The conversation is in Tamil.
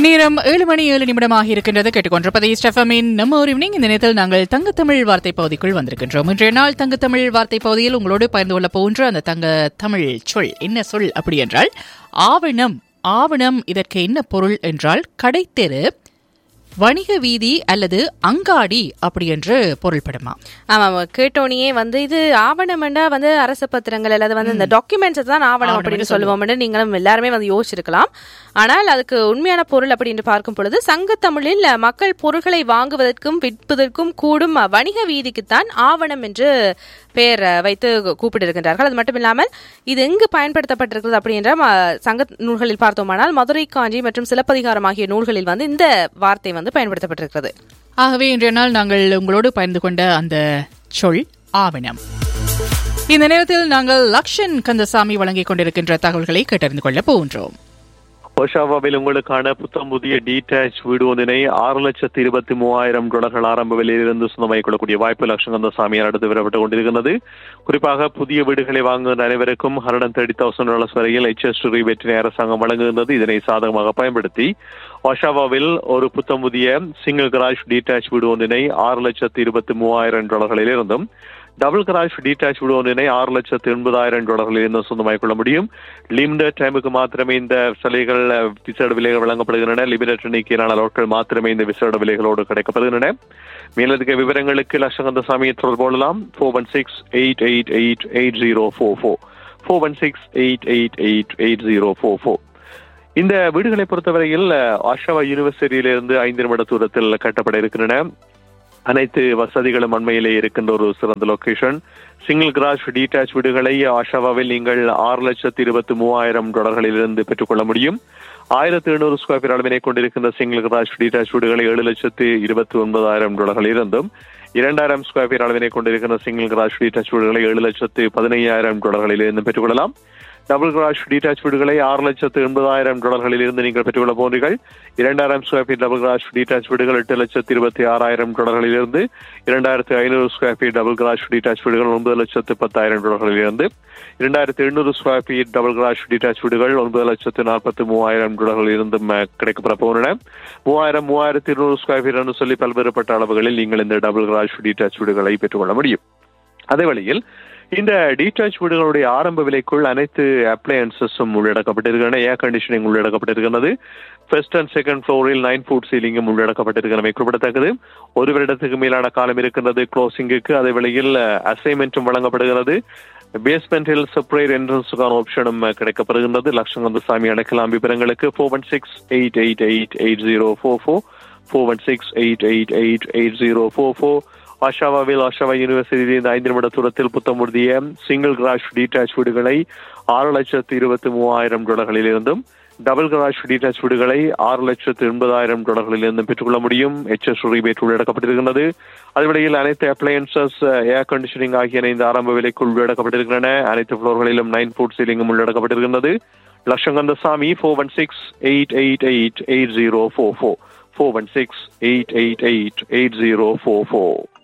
நேரம் ஏழு மணி ஏழு நிமிடமாக இருக்கின்றது கேட்டுக்கொண்டிருப்பது ஸ்டெஃபமின் நம்ம ஒரு ஈவினிங் இந்த நேரத்தில் நாங்கள் தங்கத்தமிழ் வார்த்தை பகுதிக்குள் வந்திருக்கின்றோம் இன்றைய நாள் தங்கத்தமிழ் வார்த்தை பகுதியில் உங்களோடு பகிர்ந்து கொள்ள போன்ற அந்த தங்க தமிழ் சொல் என்ன சொல் அப்படி என்றால் ஆவணம் ஆவணம் இதற்கு என்ன பொருள் என்றால் கடைத்தெரு வணிக வீதி அல்லது அங்காடி அப்படி என்று பொருள்படுமா ஆமாம் கேட்டோனியே வந்து இது ஆவணம்ண்டா வந்து அரசு பத்திரங்கள் அல்லது வந்து இந்த டாக்குமெண்ட்ஸ் தான் ஆவணம் அப்படின்னு சொல்லுவோம்னு நீங்களும் எல்லாருமே வந்து யோசிச்சிருக்கலாம் ஆனால் அதுக்கு உண்மையான பொருள் அப்படின்னு பார்க்கும் பொழுது சங்கத்தமிழில் மக்கள் பொருட்களை வாங்குவதற்கும் விற்பதற்கும் கூடும் வணிக வீதிக்குத்தான் ஆவணம் என்று பெயர் வைத்து கூப்பிட்டிருக்கின்றார்கள் அது மட்டும் இல்லாமல் இது எங்கு பயன்படுத்தப்பட்டிருக்கிறது அப்படின்ற சங்க நூல்களில் பார்த்தோமானால் மதுரை காஞ்சி மற்றும் சிலப்பதிகாரம் ஆகிய நூல்களில் வந்து இந்த வார்த்தை வந்து பயன்படுத்தப்பட்டிருக்கிறது ஆகவே இன்றைய நாள் நாங்கள் உங்களோடு பகிர்ந்து கொண்ட அந்த சொல் ஆவணம் இந்த நேரத்தில் நாங்கள் லக்ஷன் கந்தசாமி வழங்கிக் கொண்டிருக்கின்ற தகவல்களை கேட்டறிந்து கொள்ள போகின்றோம் ஒஷாவாவில் உங்களுக்கான புத்தம் புதிய டீடாச் வீடு ஒன்றினை ஆறு லட்சத்தி இருபத்தி மூவாயிரம் டாலர்கள் ஆரம்ப விலையிலிருந்து சொந்தமாகிக் கொள்ளக்கூடிய வாய்ப்பு லட்சங்கந்த சாமியார் அடுத்து வரப்பட்டுக் கொண்டிருக்கிறது குறிப்பாக புதிய வீடுகளை வாங்குகின்ற அனைவருக்கும் ஹண்ட்ரட் தேர்ட்டி தௌசண்ட் டாலர்ஸ் வரையில் எச்எஸ் வெற்றினை அரசாங்கம் வழங்குகின்றது இதனை சாதகமாக பயன்படுத்தி ஒஷாவாவில் ஒரு புத்தம் புதிய சிங்கிள் கராஜ் டீடாச் வீடு ஒன்றினை ஆறு லட்சத்தி இருபத்தி மூவாயிரம் டாலர்களில் இருந்தும் டபுள் கராஜ் டீடாச் வீடு ஒன்றினை ஆறு லட்சத்து எண்பதாயிரம் டாலர்களில் இருந்து சொந்தமாகிக் கொள்ள முடியும் லிமிடெட் டைமுக்கு மாத்திரமே இந்த சலுகைகள் விசேட விலைகள் வழங்கப்படுகின்றன லிமிடெட் எண்ணிக்கையிலான நாட்கள் மாத்திரமே இந்த விசேட விலைகளோடு கிடைக்கப்படுகின்றன மேலதிக விவரங்களுக்கு லட்சகந்த சாமியை தொடர்பு கொள்ளலாம் four one six eight eight eight eight zero four four four one six eight eight eight eight zero four four இந்த வீடுகளை பொறுத்தவரையில் ஆஷாவா யூனிவர்சிட்டியிலிருந்து ஐந்து நிமிட தூரத்தில் கட்டப்பட இருக்கின்றன அனைத்து வசதிகளும் அண்மையிலே இருக்கின்ற ஒரு சிறந்த லொகேஷன் சிங்கிள் கிராஷ் டீடாச் வீடுகளை ஆஷாவாவில் நீங்கள் ஆறு லட்சத்தி இருபத்தி மூவாயிரம் டாலர்களில் இருந்து பெற்றுக்கொள்ள முடியும் ஆயிரத்தி எழுநூறு ஸ்கொயர் ஃபீட் அளவினை கொண்டிருக்கின்ற சிங்கிள் கிராஷ் டீடாச் வீடுகளை ஏழு லட்சத்து இருபத்தி ஒன்பதாயிரம் டாலர்களில் இருந்தும் இரண்டாயிரம் ஸ்கொயர் ஃபீட் அளவினை கொண்டிருக்கின்ற சிங்கிள் கிராஷ் டீடாச் வீடுகளை ஏழு லட்சத்து பதினையாயிரம் டாலர்களில் இருந்து பெற்றுக்கொள்ளலாம் டபுள் கிராஷ் டீடாச் வீடுகளை ஆறு லட்சத்து எண்பதாயிரம் டாலர்களில் இருந்து நீங்கள் பெற்றுக்கொள்ள போகிறீர்கள் இரண்டாயிரம் square feet double garage detached வீடுகள் எட்டு லட்சத்து இருபத்தி ஆறாயிரம் டாலர்களில் இருந்து இரண்டாயிரத்து ஐநூறு square feet double garage detached வீடுகள் ஒன்பது லட்சத்து பத்தாயிரம் டாலர்களில் இருந்து இரண்டாயிரத்து எண்ணூறு square feet double garage detached வீடுகள் ஒன்பது லட்சத்து நாற்பத்தி மூவாயிரம் டாலர்களில் இருந்து கிடைக்கப்பட போகின்றன மூவாயிரம் மூவாயிரத்தி இருநூறு ஸ்கொயர் ஃபீட் என்று சொல்லி பல்வேறுபட்ட அளவுகளில் நீங்கள் இந்த டபுள் கிராஷ் டீடாச் வீடுகளை பெற்றுக்கொள்ள முடியும் அதே வழியில் இந்த டீடாச் வீடுகளுடைய ஆரம்ப விலைக்குள் அனைத்து அப்ளையன்சஸும் உள்ளடக்கப்பட்டிருக்கின்றன ஏர் கண்டிஷனிங் உள்ளடக்கப்பட்டிருக்கிறது ஃபர்ஸ்ட் அண்ட் செகண்ட் ஃப்ளோரில் நைன் ஃபுட் சீலிங்கும் உள்ளடக்கப்பட்டிருக்கிறமை குறிப்பிடத்தக்கது ஒரு வருடத்துக்கு மேலான காலம் இருக்கின்றது க்ளோசிங்குக்கு அதே வேளையில் அசைன்மெண்ட்டும் வழங்கப்படுகிறது பேஸ்மெண்டில் செப்பரேட் என்ட்ரன்ஸுக்கான ஆப்ஷனும் கிடைக்கப்படுகின்றது லட்சங்கந்த சாமி அடைக்கலாம் விவரங்களுக்கு four one six eight eight eight eight zero four four four one six eight eight eight eight zero four four ஆஷாவாவில் ஆஷாவா யூனிவர்சிட்டி இந்த ஐந்து நிமிட தூரத்தில் புத்தமுடிய சிங்கிள் கிராஷ் டீடாச் வீடுகளை ஆறு லட்சத்து இருபத்தி மூவாயிரம் டாலர்களில் இருந்தும் டபுள் கிராஷ் டீடாச் வீடுகளை ஆறு லட்சத்து எண்பதாயிரம் டாலர்களில் இருந்தும் பெற்றுக்கொள்ள முடியும் எச்எஸ் ரீபேட் உள்ளடக்கப்பட்டிருக்கிறது அதுவரையில் அனைத்து அப்ளையன்சஸ் ஏர் கண்டிஷனிங் ஆகியன இந்த ஆரம்ப விலைக்குள் உள்ளடக்கப்பட்டிருக்கின்றன அனைத்து ஃப்ளோர்களிலும் நைன் ஃபுட் சீலிங்கும் உள்ளடக்கப்பட்டிருக்கிறது லட்சங்கந்த சாமி four one six eight eight eight eight zero four four four one six eight eight eight eight zero four four